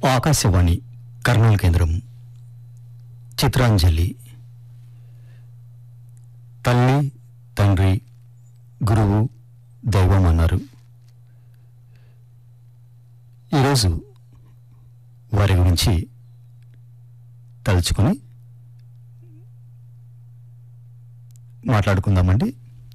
ఆకాశవాణి కర్నూలు కేంద్రం చిత్రాంజలి తల్లి తండ్రి గురువు దైవం అన్నారు ఈరోజు వారి గురించి తలుచుకొని మాట్లాడుకుందామండి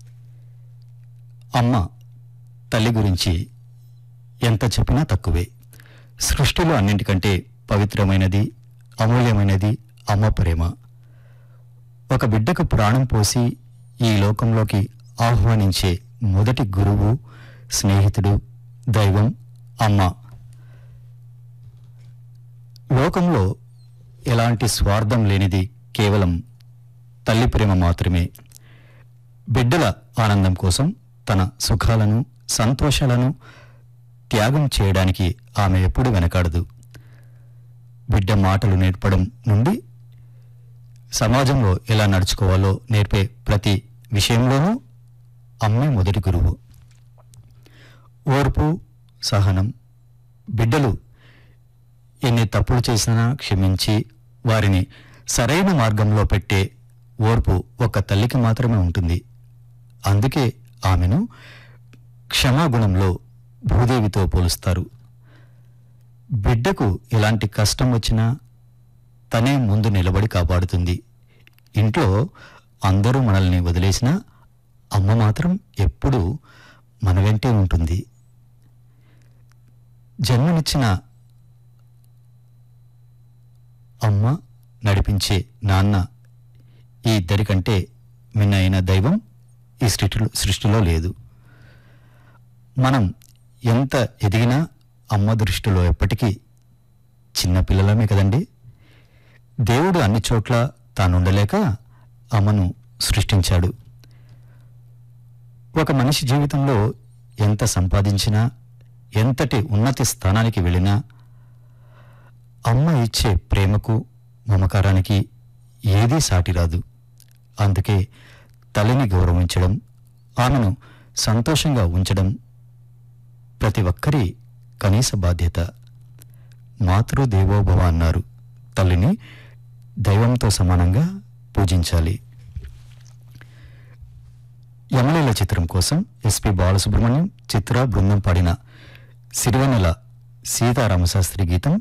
అమ్మ తల్లి గురించి ఎంత చెప్పినా తక్కువే సృష్టిలో అన్నింటికంటే పవిత్రమైనది అమూల్యమైనది అమ్మ ప్రేమ ఒక బిడ్డకు ప్రాణం పోసి ఈ లోకంలోకి ఆహ్వానించే మొదటి గురువు స్నేహితుడు దైవం అమ్మ లోకంలో ఎలాంటి స్వార్థం లేనిది కేవలం తల్లి ప్రేమ మాత్రమే బిడ్డల ఆనందం కోసం తన సుఖాలను సంతోషాలను త్యాగం చేయడానికి ఆమె ఎప్పుడు వెనకాడదు బిడ్డ మాటలు నేర్పడం నుండి సమాజంలో ఎలా నడుచుకోవాలో నేర్పే ప్రతి విషయంలోనూ అమ్మే మొదటి గురువు ఓర్పు సహనం బిడ్డలు ఎన్ని తప్పులు చేసినా క్షమించి వారిని సరైన మార్గంలో పెట్టే ఓర్పు ఒక తల్లికి మాత్రమే ఉంటుంది అందుకే ఆమెను క్షమాగుణంలో భూదేవితో పోలుస్తారు బిడ్డకు ఎలాంటి కష్టం వచ్చినా తనే ముందు నిలబడి కాపాడుతుంది ఇంట్లో అందరూ మనల్ని వదిలేసినా అమ్మ మాత్రం ఎప్పుడూ మన వెంటే ఉంటుంది జన్మనిచ్చిన అమ్మ నడిపించే నాన్న ఈ ఇద్దరికంటే మిన్న అయిన దైవం ఈ సృష్టిలో సృష్టిలో లేదు మనం ఎంత ఎదిగినా అమ్మ దృష్టిలో ఎప్పటికీ చిన్నపిల్లలమే కదండి దేవుడు అన్ని చోట్ల తానుండలేక అమ్మను సృష్టించాడు ఒక మనిషి జీవితంలో ఎంత సంపాదించినా ఎంతటి ఉన్నతి స్థానానికి వెళ్ళినా అమ్మ ఇచ్చే ప్రేమకు మమకారానికి ఏదీ సాటిరాదు అందుకే తల్లిని గౌరవించడం ఆమెను సంతోషంగా ఉంచడం ప్రతి ఒక్కరి కనీస బాధ్యత మాతృదేవోభవ అన్నారు తల్లిని దైవంతో సమానంగా పూజించాలి యమలీల చిత్రం కోసం ఎస్పి బాలసుబ్రహ్మణ్యం చిత్ర బృందం పాడిన సిరివెన్నెల సీతారామశాస్త్రి గీతం